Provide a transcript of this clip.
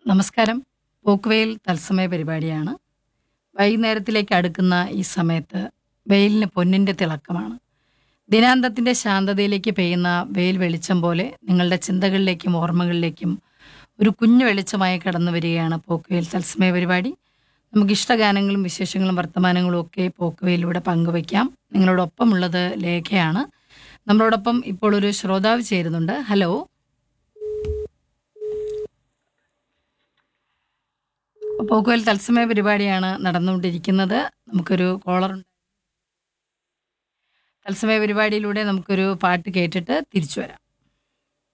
നമസ്കാരം പോക്കുവെയിൽ തത്സമയ പരിപാടിയാണ് വൈകുന്നേരത്തിലേക്ക് അടുക്കുന്ന ഈ സമയത്ത് വെയിലിന് പൊന്നിൻ്റെ തിളക്കമാണ് ദിനാന്തത്തിൻ്റെ ശാന്തതയിലേക്ക് പെയ്യുന്ന വെയിൽ വെളിച്ചം പോലെ നിങ്ങളുടെ ചിന്തകളിലേക്കും ഓർമ്മകളിലേക്കും ഒരു കുഞ്ഞു വെളിച്ചമായി കടന്നു വരികയാണ് പോക്കുവെയിൽ തത്സമയ പരിപാടി നമുക്ക് ഇഷ്ടഗാനങ്ങളും വിശേഷങ്ങളും വർത്തമാനങ്ങളും ഒക്കെ പോക്കുവയിലൂടെ പങ്കുവയ്ക്കാം നിങ്ങളോടൊപ്പമുള്ളത് ലേഖയാണ് നമ്മളോടൊപ്പം ഇപ്പോൾ ഒരു ശ്രോതാവ് ചേരുന്നുണ്ട് ഹലോ പോക്കുവൽ തത്സമയ പരിപാടിയാണ് നടന്നുകൊണ്ടിരിക്കുന്നത് നമുക്കൊരു കോളർ ഉണ്ട് തത്സമയ പരിപാടിയിലൂടെ നമുക്കൊരു പാട്ട് കേട്ടിട്ട് തിരിച്ചു വരാം